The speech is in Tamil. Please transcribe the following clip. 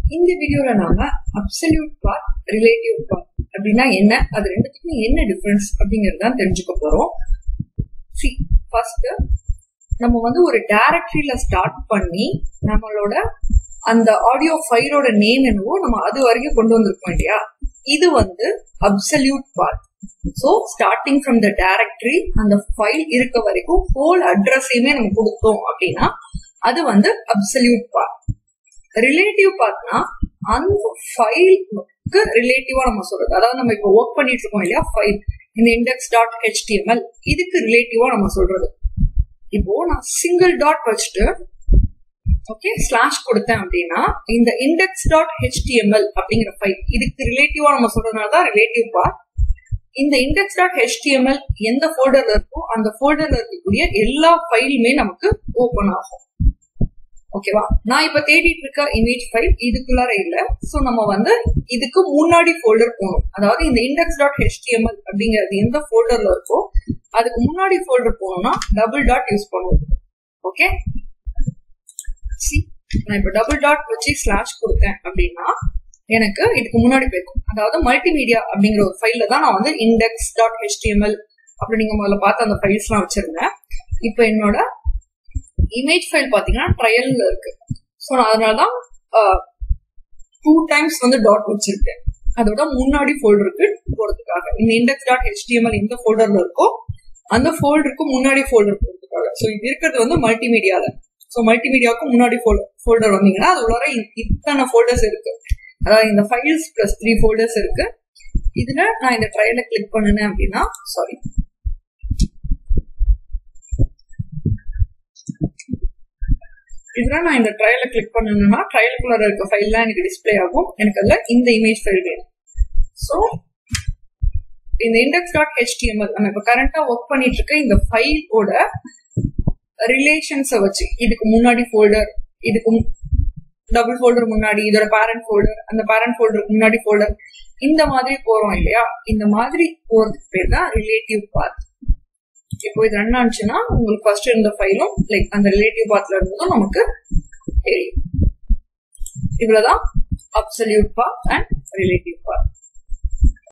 இந்த வீடியோல நாம அப்சல்யூட் பார்ட் ரிலேட்டிவ் பார்ட் அப்படின்னா என்ன அது ரெண்டுத்துக்கும் என்ன டிஃபரன்ஸ் அப்படிங்கறத தெரிஞ்சுக்க போறோம் சி ஃபர்ஸ்ட் நம்ம வந்து ஒரு டைரக்டரியில ஸ்டார்ட் பண்ணி நம்மளோட அந்த ஆடியோ ஃபைலோட நேம் என்னவோ நம்ம அது வரைக்கும் கொண்டு வந்திருக்கோம் இல்லையா இது வந்து absolute path so starting from the directory அந்த ஃபைல் இருக்க வரைக்கும் ஹோல் அட்ரஸையுமே நம்ம கொடுத்தோம் அப்படின்னா அது வந்து அப்சல்யூட் பார்ட் ரிலேட்டிவ் பார்ட்னா அந்த ஃபைலுக்கு ரிலேட்டிவா நம்ம சொல்றது அதாவது நம்ம இப்போ ஒர்க் பண்ணிட்டு இருக்கோம் இல்லையா ஃபைல் இந்த இண்டெக்ஸ் டாட் ஹெச்டிஎம்எல் இதுக்கு ரிலேட்டிவா நம்ம சொல்றது இப்போ நான் சிங்கிள் டாட் வச்சுட்டு ஓகே ஸ்லாஷ் கொடுத்தேன் அப்படின்னா இந்த இண்டெக்ஸ் டாட் ஹெச்டிஎம்எல் அப்படிங்கிற ஃபைல் இதுக்கு ரிலேட்டிவா நம்ம சொல்றதுனால தான் ரிலேட்டிவ் பார்ட் இந்த இண்டெக்ஸ் டாட் ஹெச்டிஎம்எல் எந்த ஃபோல்டர்ல இருக்கோ அந்த ஃபோல்டர்ல இருக்கக்கூடிய எல்லா ஃபைலுமே நமக்கு ஓபன் ஆகும் ஓகேவா நான் இப்ப தேடிட்டு இருக்க இமேஜ் ஃபைல் இதுக்குள்ளார இல்ல சோ நம்ம வந்து இதுக்கு முன்னாடி ஃபோல்டர் போகணும் அதாவது இந்த இண்டெக்ஸ் டாட் ஹெச்டிஎம்எல் அப்படிங்கிறது எந்த ஃபோல்டர்ல இருக்கோ அதுக்கு முன்னாடி ஃபோல்டர் போகணும்னா டபுள் டாட் யூஸ் பண்ணுவோம் ஓகே சி நான் இப்ப டபுள் டாட் வச்சு ஸ்லாஷ் கொடுத்தேன் அப்படின்னா எனக்கு இதுக்கு முன்னாடி போயிருக்கும் அதாவது மல்டிமீடியா அப்படிங்கிற ஒரு ஃபைல்ல தான் நான் வந்து இண்டெக்ஸ் டாட் ஹெச்டிஎம்எல் அப்படி நீங்க முதல்ல பார்த்து அந்த ஃபைல்ஸ் எல்லாம் வச்சிருந்தேன் இப்போ என்னோட இமேஜ் ஃபைல் பாத்தீங்கன்னா ட்ரையல்ல இருக்கு ஸோ நான் அதனாலதான் டூ டைம்ஸ் வந்து டாட் வச்சிருக்கேன் அதோட முன்னாடி ஃபோல்டருக்கு போறதுக்காக இந்த இண்டெக்ஸ் டாட் ஹெச்டிஎம்எல் எந்த ஃபோல்டர்ல இருக்கோ அந்த ஃபோல்டருக்கு முன்னாடி ஃபோல்டர் போறதுக்காக ஸோ இது இருக்கிறது வந்து மல்டிமீடியால ஸோ மல்டிமீடியாவுக்கு முன்னாடி ஃபோல்டர் வந்தீங்கன்னா அது உள்ளார இத்தனை ஃபோல்டர்ஸ் இருக்கு அதாவது இந்த ஃபைல்ஸ் பிளஸ் த்ரீ ஃபோல்டர்ஸ் இருக்கு இதுல நான் இந்த ட்ரையலை கிளிக் பண்ணினேன் அப்படின்னா சாரி இதுல நான் இந்த ட்ரையலை கிளிக் பண்ணணும்னா ட்ரையலுக்குள்ள இருக்க ஃபைல்லாம் எனக்கு டிஸ்பிளே ஆகும் எனக்கு அதுல இந்த இமேஜ் ஃபைல் வேணும் ஸோ இந்த இண்டெக்ஸ் டாட் ஹெச்டிஎம்எல் நம்ம இப்போ கரண்டா ஒர்க் பண்ணிட்டு இருக்க இந்த ஃபைலோட ரிலேஷன்ஸை வச்சு இதுக்கு முன்னாடி ஃபோல்டர் இதுக்கு டபுள் ஃபோல்டர் முன்னாடி இதோட பேரண்ட் ஃபோல்டர் அந்த பேரண்ட் ஃபோல்டருக்கு முன்னாடி ஃபோல்டர் இந்த மாதிரி போறோம் இல்லையா இந்த மாதிரி போறதுக்கு பேர் தான் ரிலேட்டிவ் பாத் இப்போ இது ரன் ஆச்சுன்னா உங்களுக்கு ஃபர்ஸ்ட் இருந்த ஃபைலும் லைக் அந்த ரிலேட்டிவ் பாத்ல இருந்ததும் நமக்கு தெரியும் இவ்வளவுதான் absolute path and relative path